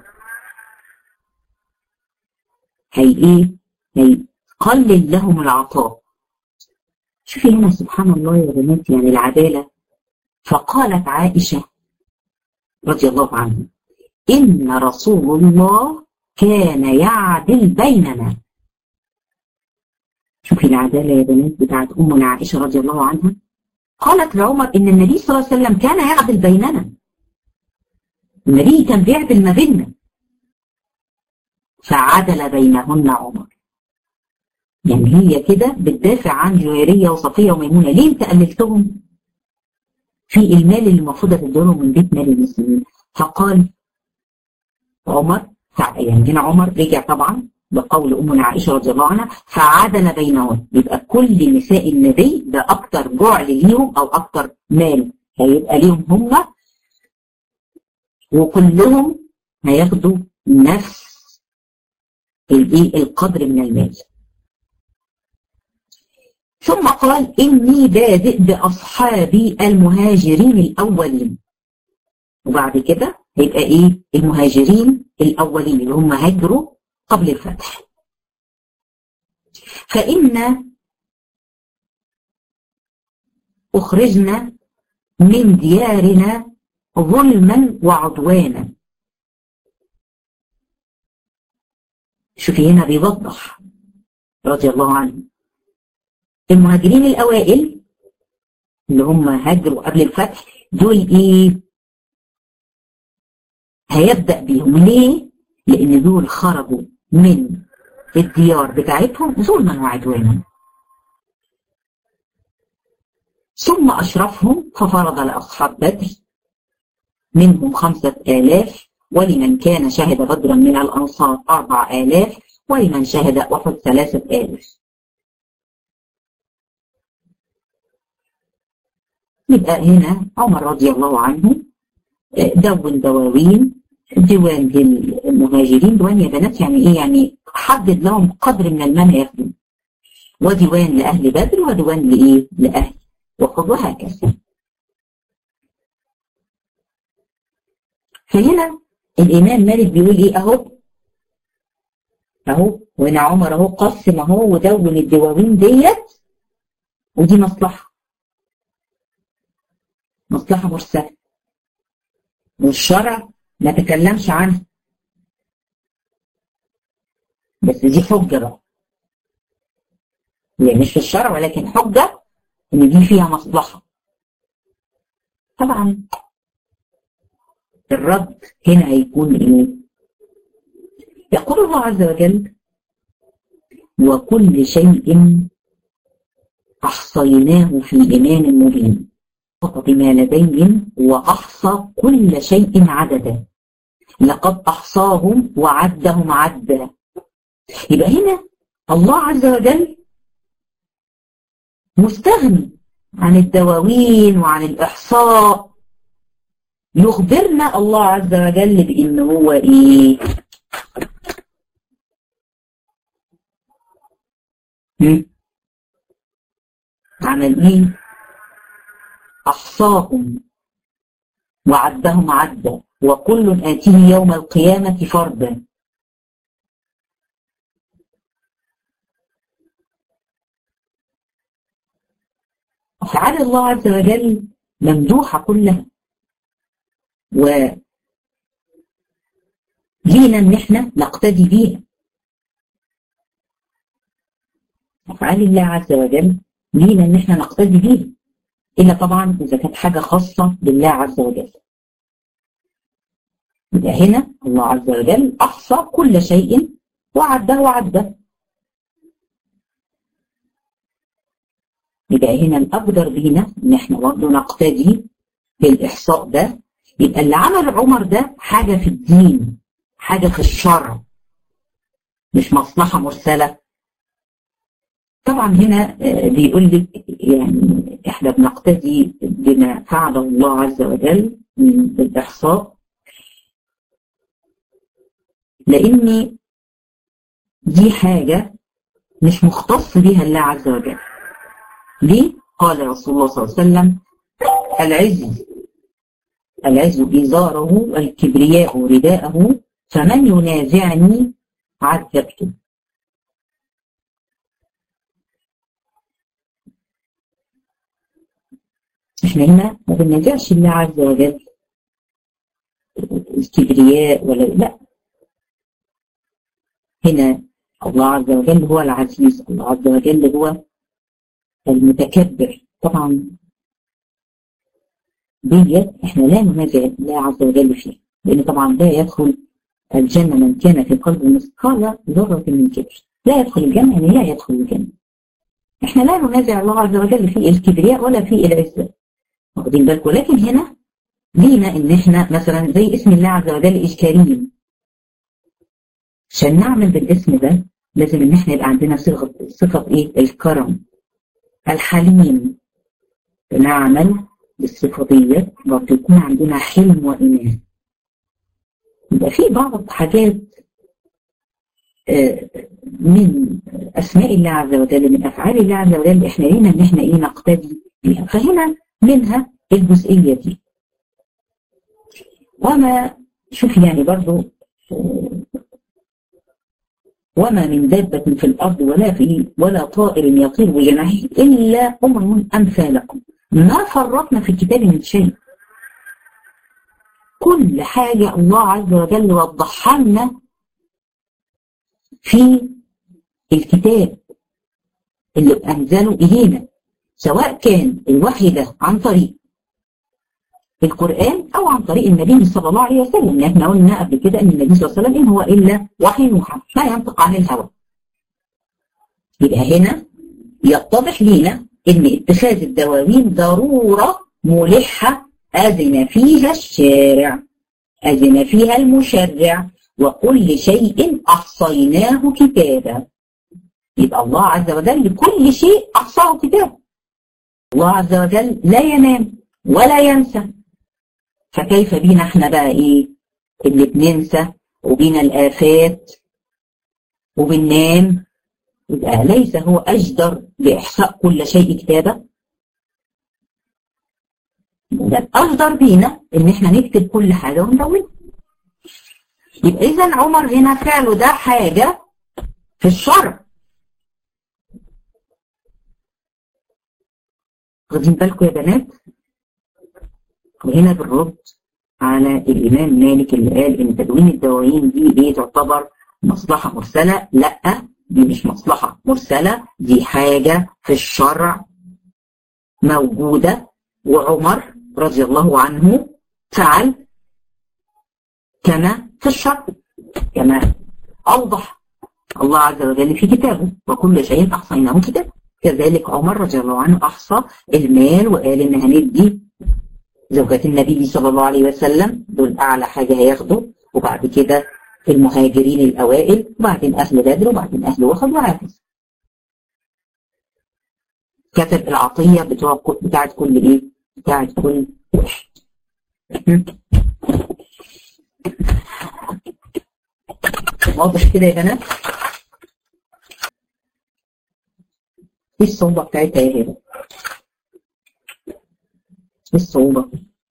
هي ايه هيقلل لهم العطاء شوفي هنا سبحان الله يا بنات يعني العدالة فقالت عائشة رضي الله عنها إن رسول الله كان يعدل بيننا شوفي العدالة يا بنات بتاعت أمنا عائشة رضي الله عنها قالت لعمر إن النبي صلى الله عليه وسلم كان يعدل بيننا النبي كان بيعدل ما بيننا فعدل بينهن عمر يعني هي كده بتدافع عن جويرية وصفية وميمونة ليه انت قللتهم في المال اللي المفروض تدولهم من بيت مال المسلمين فقال عمر يعني هنا عمر رجع طبعا بقول أمنا عائشة رضي الله عنها فعدل بينهم يبقى كل نساء النبي ده أكتر جعل ليهم أو أكتر مال هيبقى ليهم هم وكلهم هياخدوا نفس الايه القدر من المال ثم قال إني بادئ بأصحابي المهاجرين الأولين وبعد كده هيبقى إيه المهاجرين الأولين اللي هم هاجروا قبل الفتح فإن أخرجنا من ديارنا ظلما وعدوانا شوفي هنا بيوضح رضي الله عنه المهاجرين الأوائل اللي هم هاجروا قبل الفتح دول إيه؟ هيبدأ بيهم ليه؟ لأن دول خرجوا من الديار بتاعتهم ظلما وعدوانا ثم أشرفهم ففرض لأصحاب بدر منهم خمسة آلاف ولمن كان شهد بدرا من الأنصار أربع آلاف ولمن شهد أحد ثلاثة آلاف يبقى هنا عمر رضي الله عنه دون دواوين ديوان للمهاجرين ديوان يا بنات يعني ايه يعني حدد لهم قدر من المال ياخدوه وديوان لأهل بدر وديوان لإيه لأهل وخذ وهكذا فهنا الإمام مالك بيقول إيه أهو أهو وهنا عمر أهو قسم أهو ودون الدواوين ديت ودي مصلحة مصلحة مرسلة والشرع ما تكلمش عنها بس دي حجة بقى هي مش في الشرع ولكن حجة إن دي فيها مصلحة طبعا الرد هنا هيكون إيه؟ يقول الله عز وجل وكل شيء أحصيناه في إمام مبين بما لديهم وأحصى كل شيء عددا لقد أحصاهم وعدهم عدا يبقى هنا الله عز وجل مستغني عن الدواوين وعن الإحصاء يخبرنا الله عز وجل بإن هو إيه عمل إيه أحصاهم وعدهم عدا وكل آتيه يوم القيامة فردا أفعال الله عز وجل ممدوحة كلها و لينا ان احنا نقتدي بيها افعال الله عز وجل لينا ان احنا نقتدي بيها الا طبعا اذا كانت حاجه خاصه بالله عز وجل يبقى هنا الله عز وجل احصى كل شيء وعده وعده يبقى هنا الأقدر بينا إن إحنا برضه نقتدي بالإحصاء ده يبقى اللي عمل عمر ده حاجة في الدين حاجة في الشرع مش مصلحة مرسلة طبعا هنا بيقول لك يعني احنا بنقتدي بما فعله الله عز وجل بالإحصاء لأن دي حاجة مش مختص بها الله عز وجل ليه؟ قال رسول الله صلى الله عليه وسلم العز العز إزاره الكبرياء رداءه فمن ينازعني عذبته احنا هنا ما بننازعش الله عز وجل الكبرياء ولا لا هنا الله عز وجل هو العزيز الله عز وجل هو المتكبر طبعا ديت احنا لا ننازع الله عز وجل فيها لان طبعا لا يدخل الجنة من كان في قلبه مثقال ذرة من كبر لا يدخل الجنة يعني لا يدخل الجنة احنا لا ننازع الله عز وجل في الكبرياء ولا في العزة واخدين بالكم ولكن هنا لينا ان احنا مثلا زي اسم الله عز وجل الكريم عشان نعمل بالاسم ده لازم ان احنا يبقى عندنا صفة صفة ايه الكرم الحليم نعمل بالصفة ديت برضه يكون عندنا حلم وإيمان يبقى في بعض حاجات من أسماء الله عز وجل من أفعال الله عز وجل إحنا لينا إن إحنا إيه نقتدي بها فهنا منها الجزئية دي وما شوف يعني برضه وما من دابة في الأرض ولا في ولا طائر يطير بجناحه إلا أمم أمثالكم ما فرطنا في الكتاب من شيء كل حاجة الله عز وجل وضحها لنا في الكتاب اللي أنزله إلينا سواء كان الوحي ده عن طريق القرآن أو عن طريق النبي صلى الله عليه وسلم لأن احنا قلنا قبل كده أن النبي صلى الله عليه وسلم إن هو إلا وحي يوحى لا ينطق عن الهوى يبقى هنا يتضح لينا ان اتخاذ الدواوين ضرورة ملحة أذن فيها الشارع أذن فيها المشرع وكل شيء أحصيناه كتابا يبقى الله عز وجل كل شيء أحصاه كتابا الله عز وجل لا ينام ولا ينسى فكيف بينا احنا بقى ايه اللي بننسى وبينا الآفات وبننام يبقى ليس هو أجدر بإحصاء كل شيء كتابة الأجدر بينا إن إحنا نكتب كل حاجة وندونها يبقى إذا عمر هنا فعله ده حاجة في الشرع واخدين بالكم يا بنات وهنا بالرد على الإمام مالك اللي قال إن تدوين الدواوين دي إيه تعتبر مصلحة مرسلة لأ دي مش مصلحة مرسلة دي حاجة في الشرع موجودة وعمر رضي الله عنه فعل كما في الشرع كما أوضح الله عز وجل في كتابه وكل شيء أحصيناه كتابه كذلك عمر رضي الله عنه أحصى المال وقال إن هندي زوجات النبي صلى الله عليه وسلم دول أعلى حاجة هياخدوا وبعد كده المهاجرين الأوائل وبعدين أهل بدر وبعدين أهل وخد وهكذا كتب العطية بتوع بتاعت كل إيه؟ بتاعت كل واحد واضح كده يا بنات؟ ايه الصعوبة بتاعتها يا هبة؟ ايه الصعوبة؟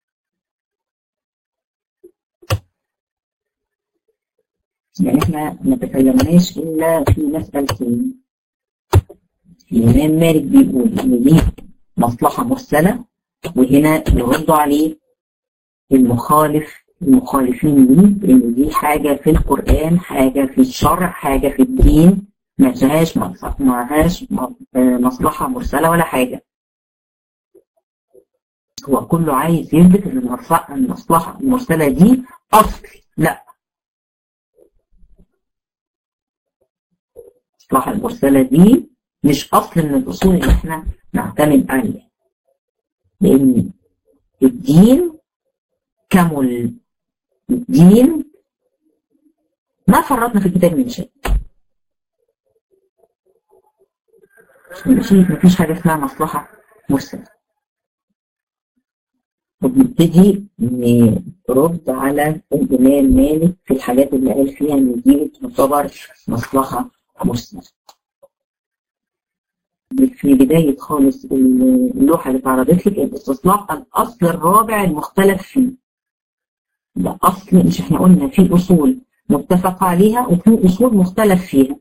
يعني احنا ما تكلمناش الا في مسألتين الإمام مالك بيقول إن دي مصلحة مرسلة وهنا يردوا عليه المخالف المخالفين ليه إن دي حاجة في القرآن حاجة في الشرع حاجة في الدين ما فيهاش ما فيهاش مصلحة مرسلة ولا حاجة هو كله عايز يثبت ان المصلحة المرسلة دي أصل لا المصلحة المرسلة دي مش أصل من الأصول اللي احنا نعتمد عليها لأن الدين كمل الدين ما فرطنا في الكتاب من شيء ماشي مفيش حاجة اسمها مصلحة مرسلة وبنبتدي نرد على الإمام مالك في الحاجات اللي قال فيها إن دي تعتبر مصلحة مرسلة. في بداية خالص اللوحة اللي اتعرضت لك الاستصلاح الأصل الرابع المختلف فيه. ده أصل مش احنا قلنا في أصول متفق عليها وفي أصول مختلف فيها.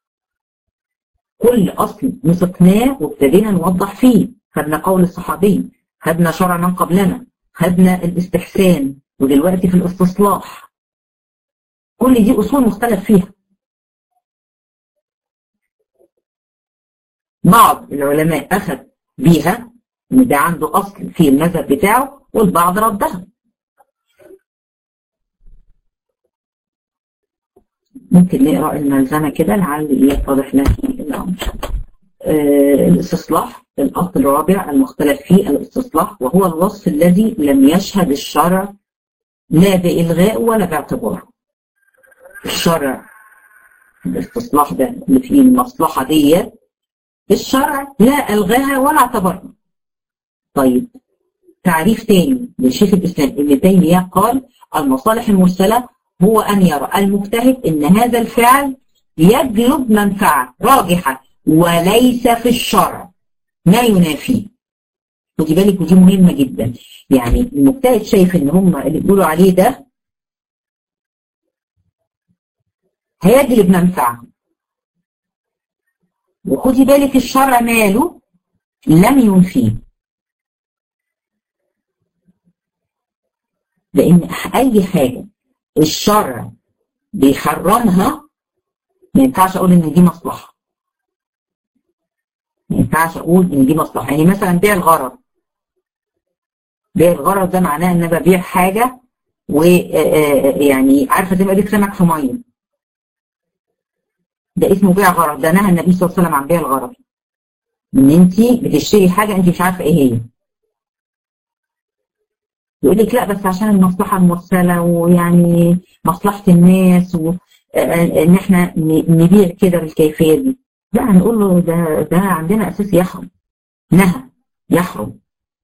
كل أصل مسكناه وابتدينا نوضح فيه خدنا قول الصحابي خدنا شرع من قبلنا خدنا الاستحسان ودلوقتي في الاستصلاح كل دي أصول مختلف فيها بعض العلماء أخذ بيها إن ده عنده أصل في المذهب بتاعه والبعض ردها ممكن نقرأ الملزمة كده لعل يتضح لك الأمر آه الاستصلاح الأصل الرابع المختلف فيه الاستصلاح وهو الوصف الذي لم يشهد الشرع لا بإلغاء ولا باعتبار الشرع الاستصلاح ده اللي فيه المصلحة دي الشرع لا ألغاها ولا اعتبرها طيب تعريف تاني للشيخ الإسلام ابن تيمية قال المصالح المرسلة هو أن يرى المجتهد أن هذا الفعل يجلب منفعة راجحة وليس في الشرع ما ينافيه ودي بالك ودي مهمة جدا يعني المجتهد شايف ان هم اللي بيقولوا عليه ده هيجلب منفعة وخدي بالك الشرع ماله لم ينفيه لان اي حاجة الشرع بيحرمها ما ينفعش اقول ان دي مصلحه ما ينفعش اقول ان دي مصلحه يعني مثلا بيع الغرض بيع الغرض ده معناه ان انا ببيع حاجه ويعني عارفه زي ما اديك سمك في ميه ده اسمه بيع غرض ده نهى النبي صلى الله عليه وسلم عن بيع الغرض ان انت بتشتري حاجه انت مش عارفه ايه هي يقول لك لا بس عشان المصلحه المرسله ويعني مصلحه الناس وان احنا نبيع كده بالكيفيه دي لا هنقول له ده ده عندنا اساس يحرم نهى يحرم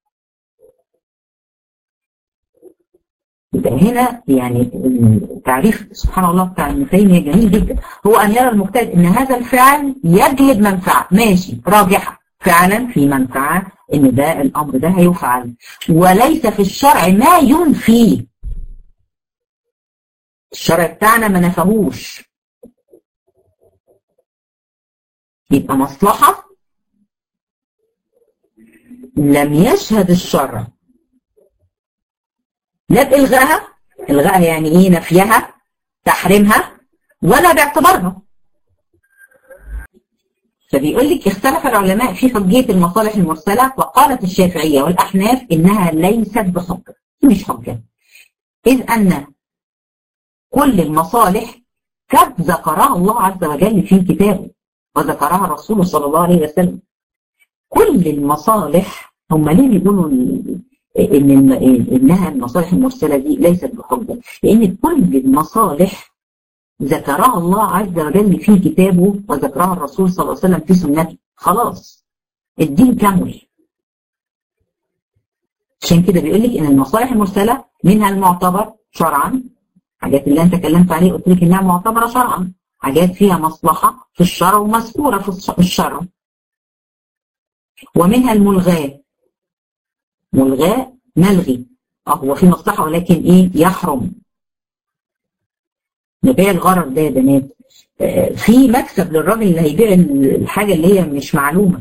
يبقى هنا يعني التعريف سبحان الله بتاع ابن تيميه جميل جدا هو ان يرى المجتهد ان هذا الفعل يجلب منفعه ماشي راجحه فعلا في منفعه ان ده الامر ده هيفعل وليس في الشرع ما ينفيه الشرع بتاعنا ما نفهوش يبقى مصلحه لم يشهد الشرع لا بإلغائها إلغائها يعني إيه نفيها تحريمها ولا باعتبارها فبيقول لك اختلف العلماء في حجية المصالح المرسلة وقالت الشافعية والأحناف إنها ليست بحجة مش حجة إذ أن كل المصالح قد ذكرها الله عز وجل في كتابه وذكرها الرسول صلى الله عليه وسلم كل المصالح هم ليه بيقولوا ان انها المصالح المرسله دي ليست بحجه لان كل المصالح ذكرها الله عز وجل في كتابه وذكرها الرسول صلى الله عليه وسلم في سنته خلاص الدين كمل عشان كده بيقول لك ان المصالح المرسله منها المعتبر شرعا حاجات اللي انت تكلمت عليه قلت لك انها معتبره شرعا حاجات فيها مصلحه في الشرع ومذكوره في الشرع ومنها الملغاه ملغاء ملغي اه هو في مصلحة ولكن ايه يحرم نبيع الغرض ده يا بنات آه في مكسب للراجل اللي هيبيع الحاجة اللي هي مش معلومة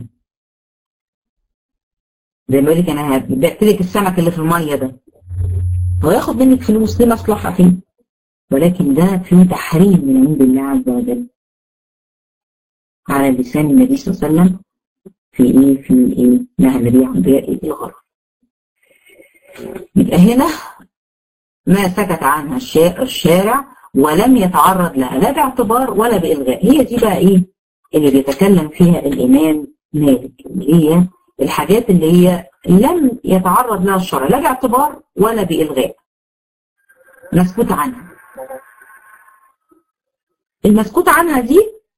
زي ما يقول لك انا بعت لك السمك اللي في المية ده وياخد منك فلوس دي مصلحة فيه ولكن ده فيه تحريم من عند الله عز وجل على لسان النبي صلى الله عليه وسلم في ايه في ايه نهى النبي عن بيع الغرض يبقى هنا ما سكت عنها الشارع ولم يتعرض لها لا باعتبار ولا بإلغاء هي دي بقى ايه اللي بيتكلم فيها الإمام مالك اللي هي الحاجات اللي هي لم يتعرض لها الشرع لا باعتبار ولا بإلغاء مسكوت عنها المسكوت عنها دي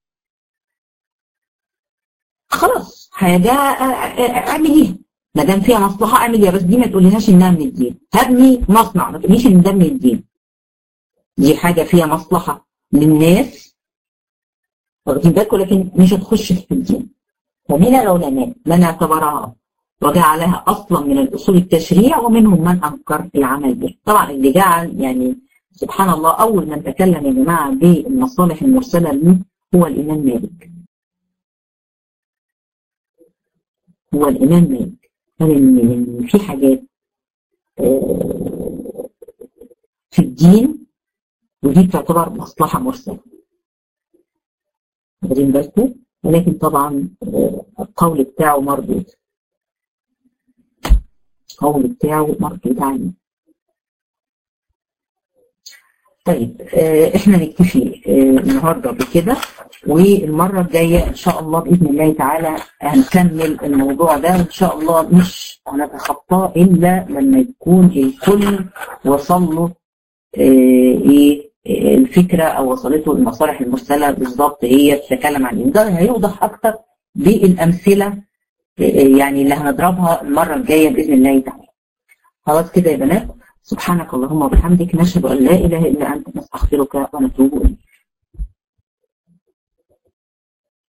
خلاص حاجة اعمليها ما دام فيها مصلحه اعمل يا بس دي ما تقوليهاش انها من الدين هبني مصنع ما تقوليش ان ده من الدين دي حاجه فيها مصلحه للناس واخدين بالكم لكن مش هتخش في الدين ومن العلماء من اعتبرها وجعلها اصلا من الاصول التشريع ومنهم من انكر العمل به طبعا اللي جعل يعني سبحان الله اول من تكلم يا جماعه بالمصالح المرسله له هو الامام مالك هو الامام مالك قال ان في حاجات في الدين ودي تعتبر مصلحة مرسلة واخدين بالكم ولكن طبعا القول بتاعه مردود القول بتاعه مردود عنه طيب احنا نكتفي النهارده بكده والمره الجايه ان شاء الله باذن الله تعالى هنكمل الموضوع ده وان شاء الله مش هنتخطاه الا لما يكون الكل وصل له ايه الفكره او وصلته المصالح المرسله بالظبط هي بتتكلم عن ايه ده هيوضح اكتر بالامثله يعني اللي هنضربها المره الجايه باذن الله تعالى خلاص كده يا بنات سبحانك اللهم وبحمدك نشهد ان لا اله الا انت نستغفرك ونتوب اليك